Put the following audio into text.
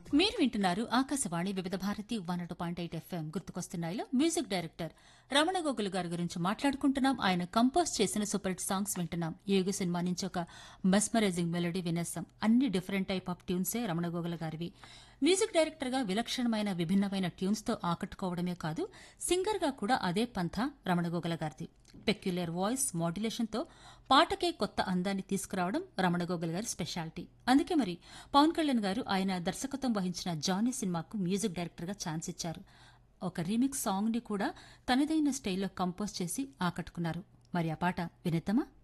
మీరు వింటున్నారు Akashvani Vividh Bharati one two point eight FM గుర్తుకొస్తున్నాయిలో మ్యూజిక్ డైరెక్టర్ రమణ గోగుల్ గారి గురించి మాట్లాడుకుంటున్నాం ఆయన కంపోజ్ చేసిన సూపర్ హిట్ సాంగ్స్ వింటున్నాం ఏగు సినిమా నుంచి ఒక మెస్మరైజింగ్ మెలడీ వినేస్తాం అన్ని డిఫరెంట్ టైప్ ఆఫ్ ట్యూన్సే రమణ గోగుల గారివి మ్యూజిక్ డైరెక్టర్ గా విలక్షణమైన విభిన్నమైన ట్యూన్స్ తో ఆకట్టుకోవడమే కాదు సింగర్ గా కూడా అదే పంథ రమణ గోగుల గారిది పెక్యులర్ వాయిస్ మాడ్యులేషన్ తో పాటకే కొత్త అందాన్ని తీసుకురావడం రమణ గోగుల్ గారి స్పెషాలిటీ అందుకే మరి పవన్ కళ్యాణ్ గారు ఆయన దర్శకత్వం వహించిన జానీ సినిమాకు మ్యూజిక్ డైరెక్టర్ గా ఛాన్స్ ఇచ్చారు ఒక రీమిక్స్ సాంగ్ ని కూడా తనదైన స్టైల్లో కంపోజ్ చేసి ఆకట్టుకున్నారు మరి ఆ పాట వినేద్దామా